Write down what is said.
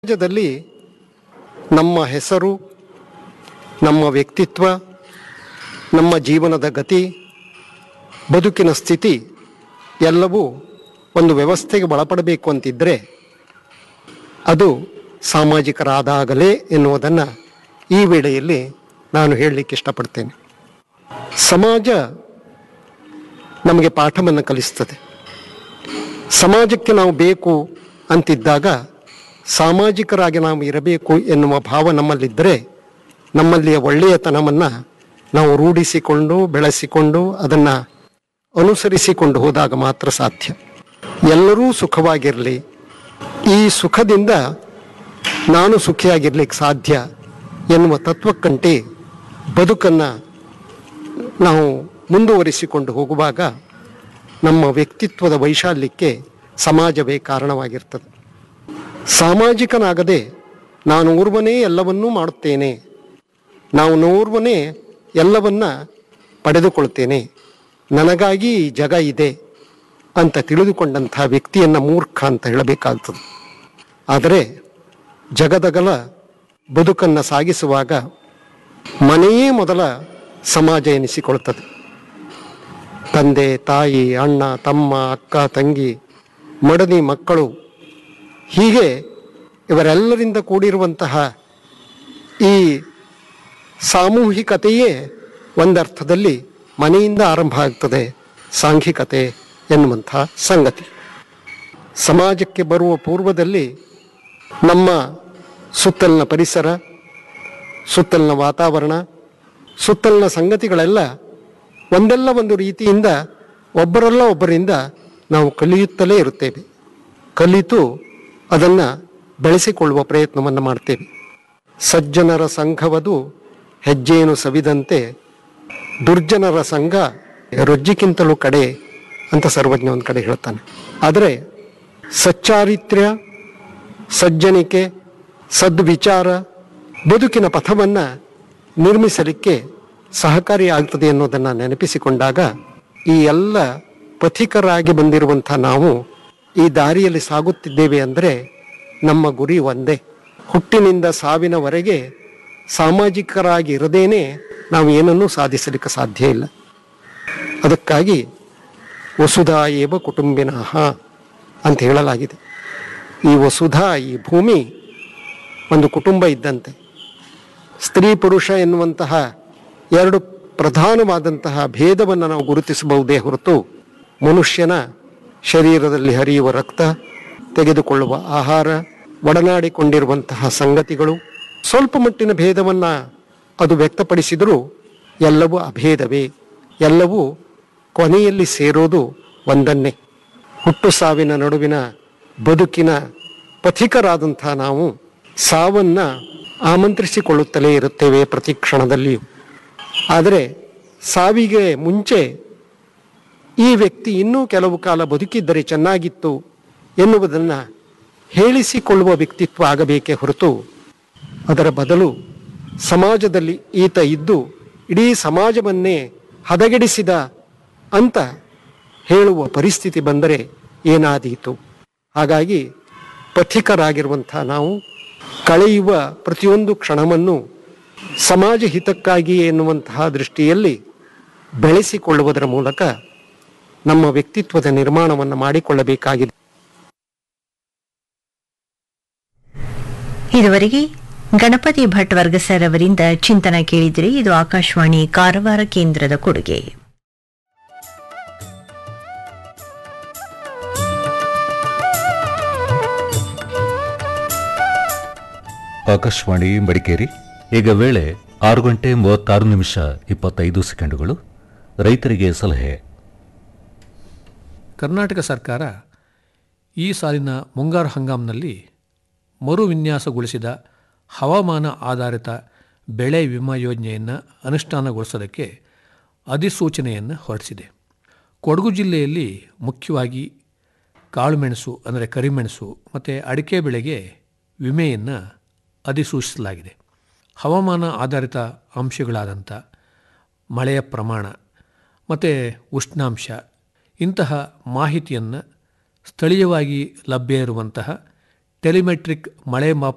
ಸಮಾಜದಲ್ಲಿ ನಮ್ಮ ಹೆಸರು ನಮ್ಮ ವ್ಯಕ್ತಿತ್ವ ನಮ್ಮ ಜೀವನದ ಗತಿ ಬದುಕಿನ ಸ್ಥಿತಿ ಎಲ್ಲವೂ ಒಂದು ವ್ಯವಸ್ಥೆಗೆ ಒಳಪಡಬೇಕು ಅಂತಿದ್ದರೆ ಅದು ಸಾಮಾಜಿಕರಾದಾಗಲೇ ಎನ್ನುವುದನ್ನು ಈ ವೇಳೆಯಲ್ಲಿ ನಾನು ಹೇಳಲಿಕ್ಕೆ ಇಷ್ಟಪಡ್ತೇನೆ ಸಮಾಜ ನಮಗೆ ಪಾಠವನ್ನು ಕಲಿಸ್ತದೆ ಸಮಾಜಕ್ಕೆ ನಾವು ಬೇಕು ಅಂತಿದ್ದಾಗ ಸಾಮಾಜಿಕರಾಗಿ ನಾವು ಇರಬೇಕು ಎನ್ನುವ ಭಾವ ನಮ್ಮಲ್ಲಿದ್ದರೆ ನಮ್ಮಲ್ಲಿಯ ಒಳ್ಳೆಯತನವನ್ನು ನಾವು ರೂಢಿಸಿಕೊಂಡು ಬೆಳೆಸಿಕೊಂಡು ಅದನ್ನು ಅನುಸರಿಸಿಕೊಂಡು ಹೋದಾಗ ಮಾತ್ರ ಸಾಧ್ಯ ಎಲ್ಲರೂ ಸುಖವಾಗಿರಲಿ ಈ ಸುಖದಿಂದ ನಾನು ಸುಖಿಯಾಗಿರ್ಲಿಕ್ಕೆ ಸಾಧ್ಯ ಎನ್ನುವ ತತ್ವಕ್ಕಂಟೆ ಬದುಕನ್ನು ನಾವು ಮುಂದುವರಿಸಿಕೊಂಡು ಹೋಗುವಾಗ ನಮ್ಮ ವ್ಯಕ್ತಿತ್ವದ ವೈಶಾಲ್ಯಕ್ಕೆ ಸಮಾಜವೇ ಕಾರಣವಾಗಿರ್ತದೆ ಸಾಮಾಜಿಕನಾಗದೆ ನಾನು ಓರ್ವನೇ ಎಲ್ಲವನ್ನೂ ಮಾಡುತ್ತೇನೆ ನಾವು ನೋರ್ವನೇ ಎಲ್ಲವನ್ನ ಪಡೆದುಕೊಳ್ತೇನೆ ನನಗಾಗಿ ಈ ಜಗ ಇದೆ ಅಂತ ತಿಳಿದುಕೊಂಡಂಥ ವ್ಯಕ್ತಿಯನ್ನು ಮೂರ್ಖ ಅಂತ ಹೇಳಬೇಕಾಗ್ತದೆ ಆದರೆ ಜಗದಗಲ ಬದುಕನ್ನು ಸಾಗಿಸುವಾಗ ಮನೆಯೇ ಮೊದಲ ಸಮಾಜ ಎನಿಸಿಕೊಳ್ತದೆ ತಂದೆ ತಾಯಿ ಅಣ್ಣ ತಮ್ಮ ಅಕ್ಕ ತಂಗಿ ಮಡದಿ ಮಕ್ಕಳು ಹೀಗೆ ಇವರೆಲ್ಲರಿಂದ ಕೂಡಿರುವಂತಹ ಈ ಸಾಮೂಹಿಕತೆಯೇ ಒಂದರ್ಥದಲ್ಲಿ ಮನೆಯಿಂದ ಆರಂಭ ಆಗ್ತದೆ ಸಾಂಘಿಕತೆ ಎನ್ನುವಂಥ ಸಂಗತಿ ಸಮಾಜಕ್ಕೆ ಬರುವ ಪೂರ್ವದಲ್ಲಿ ನಮ್ಮ ಸುತ್ತಲಿನ ಪರಿಸರ ಸುತ್ತಲಿನ ವಾತಾವರಣ ಸುತ್ತಲಿನ ಸಂಗತಿಗಳೆಲ್ಲ ಒಂದಲ್ಲ ಒಂದು ರೀತಿಯಿಂದ ಒಬ್ಬರಲ್ಲ ಒಬ್ಬರಿಂದ ನಾವು ಕಲಿಯುತ್ತಲೇ ಇರುತ್ತೇವೆ ಕಲಿತು ಅದನ್ನು ಬೆಳೆಸಿಕೊಳ್ಳುವ ಪ್ರಯತ್ನವನ್ನು ಮಾಡ್ತೇವೆ ಸಜ್ಜನರ ಸಂಘವದು ಹೆಜ್ಜೆಯನ್ನು ಸವಿದಂತೆ ದುರ್ಜನರ ಸಂಘ ರೊಜ್ಜಿಗಿಂತಲೂ ಕಡೆ ಅಂತ ಸರ್ವಜ್ಞ ಒಂದು ಕಡೆ ಹೇಳ್ತಾನೆ ಆದರೆ ಸಚ್ಚಾರಿತ್ರ್ಯ ಸಜ್ಜನಿಕೆ ಸದ್ವಿಚಾರ ಬದುಕಿನ ಪಥವನ್ನು ನಿರ್ಮಿಸಲಿಕ್ಕೆ ಸಹಕಾರಿಯಾಗ್ತದೆ ಅನ್ನೋದನ್ನು ನೆನಪಿಸಿಕೊಂಡಾಗ ಈ ಎಲ್ಲ ಪಥಿಕರಾಗಿ ಬಂದಿರುವಂಥ ನಾವು ಈ ದಾರಿಯಲ್ಲಿ ಸಾಗುತ್ತಿದ್ದೇವೆ ಅಂದರೆ ನಮ್ಮ ಗುರಿ ಒಂದೇ ಹುಟ್ಟಿನಿಂದ ಸಾವಿನವರೆಗೆ ಸಾಮಾಜಿಕರಾಗಿ ಇರದೇನೆ ನಾವು ಏನನ್ನೂ ಸಾಧಿಸಲಿಕ್ಕೆ ಸಾಧ್ಯ ಇಲ್ಲ ಅದಕ್ಕಾಗಿ ವಸುಧಾ ಏವ ಕುಟುಂಬಿನಃ ಅಂತ ಹೇಳಲಾಗಿದೆ ಈ ವಸುಧಾ ಈ ಭೂಮಿ ಒಂದು ಕುಟುಂಬ ಇದ್ದಂತೆ ಸ್ತ್ರೀ ಪುರುಷ ಎನ್ನುವಂತಹ ಎರಡು ಪ್ರಧಾನವಾದಂತಹ ಭೇದವನ್ನು ನಾವು ಗುರುತಿಸಬಹುದೇ ಹೊರತು ಮನುಷ್ಯನ ಶರೀರದಲ್ಲಿ ಹರಿಯುವ ರಕ್ತ ತೆಗೆದುಕೊಳ್ಳುವ ಆಹಾರ ಒಡನಾಡಿಕೊಂಡಿರುವಂತಹ ಸಂಗತಿಗಳು ಸ್ವಲ್ಪ ಮಟ್ಟಿನ ಭೇದವನ್ನು ಅದು ವ್ಯಕ್ತಪಡಿಸಿದರೂ ಎಲ್ಲವೂ ಅಭೇದವೇ ಎಲ್ಲವೂ ಕೊನೆಯಲ್ಲಿ ಸೇರೋದು ಒಂದನ್ನೇ ಹುಟ್ಟು ಸಾವಿನ ನಡುವಿನ ಬದುಕಿನ ಪಥಿಕರಾದಂಥ ನಾವು ಸಾವನ್ನ ಆಮಂತ್ರಿಸಿಕೊಳ್ಳುತ್ತಲೇ ಇರುತ್ತೇವೆ ಪ್ರತಿ ಕ್ಷಣದಲ್ಲಿಯೂ ಆದರೆ ಸಾವಿಗೆ ಮುಂಚೆ ಈ ವ್ಯಕ್ತಿ ಇನ್ನೂ ಕೆಲವು ಕಾಲ ಬದುಕಿದ್ದರೆ ಚೆನ್ನಾಗಿತ್ತು ಎನ್ನುವುದನ್ನು ಹೇಳಿಸಿಕೊಳ್ಳುವ ವ್ಯಕ್ತಿತ್ವ ಆಗಬೇಕೇ ಹೊರತು ಅದರ ಬದಲು ಸಮಾಜದಲ್ಲಿ ಈತ ಇದ್ದು ಇಡೀ ಸಮಾಜವನ್ನೇ ಹದಗೆಡಿಸಿದ ಅಂತ ಹೇಳುವ ಪರಿಸ್ಥಿತಿ ಬಂದರೆ ಏನಾದೀತು ಹಾಗಾಗಿ ಪಥಿಕರಾಗಿರುವಂಥ ನಾವು ಕಳೆಯುವ ಪ್ರತಿಯೊಂದು ಕ್ಷಣವನ್ನು ಸಮಾಜ ಹಿತಕ್ಕಾಗಿ ಎನ್ನುವಂತಹ ದೃಷ್ಟಿಯಲ್ಲಿ ಬೆಳೆಸಿಕೊಳ್ಳುವುದರ ಮೂಲಕ ನಮ್ಮ ವ್ಯಕ್ತಿತ್ವದ ನಿರ್ಮಾಣವನ್ನು ಮಾಡಿಕೊಳ್ಳಬೇಕಾಗಿದೆ ಇದುವರೆಗೆ ಗಣಪತಿ ಭಟ್ ವರ್ಗಸರ್ ಅವರಿಂದ ಚಿಂತನ ಕೇಳಿದಿರಿ ಇದು ಆಕಾಶವಾಣಿ ಕಾರವಾರ ಕೇಂದ್ರದ ಕೊಡುಗೆ ಆಕಾಶವಾಣಿ ಮಡಿಕೇರಿ ಈಗ ವೇಳೆ ಆರು ಗಂಟೆ ಮೂವತ್ತಾರು ನಿಮಿಷ ಇಪ್ಪತ್ತೈದು ಸೆಕೆಂಡುಗಳು ರೈತರಿಗೆ ಸಲಹೆ ಕರ್ನಾಟಕ ಸರ್ಕಾರ ಈ ಸಾಲಿನ ಮುಂಗಾರು ಹಂಗಾಮಿನಲ್ಲಿ ಮರು ವಿನ್ಯಾಸಗೊಳಿಸಿದ ಹವಾಮಾನ ಆಧಾರಿತ ಬೆಳೆ ವಿಮಾ ಯೋಜನೆಯನ್ನು ಅನುಷ್ಠಾನಗೊಳಿಸೋದಕ್ಕೆ ಅಧಿಸೂಚನೆಯನ್ನು ಹೊರಡಿಸಿದೆ ಕೊಡಗು ಜಿಲ್ಲೆಯಲ್ಲಿ ಮುಖ್ಯವಾಗಿ ಕಾಳುಮೆಣಸು ಅಂದರೆ ಕರಿಮೆಣಸು ಮತ್ತು ಅಡಿಕೆ ಬೆಳೆಗೆ ವಿಮೆಯನ್ನು ಅಧಿಸೂಚಿಸಲಾಗಿದೆ ಹವಾಮಾನ ಆಧಾರಿತ ಅಂಶಗಳಾದಂಥ ಮಳೆಯ ಪ್ರಮಾಣ ಮತ್ತು ಉಷ್ಣಾಂಶ ಇಂತಹ ಮಾಹಿತಿಯನ್ನು ಸ್ಥಳೀಯವಾಗಿ ಲಭ್ಯ ಇರುವಂತಹ ಟೆಲಿಮೆಟ್ರಿಕ್ ಮಳೆ ಮಾಪ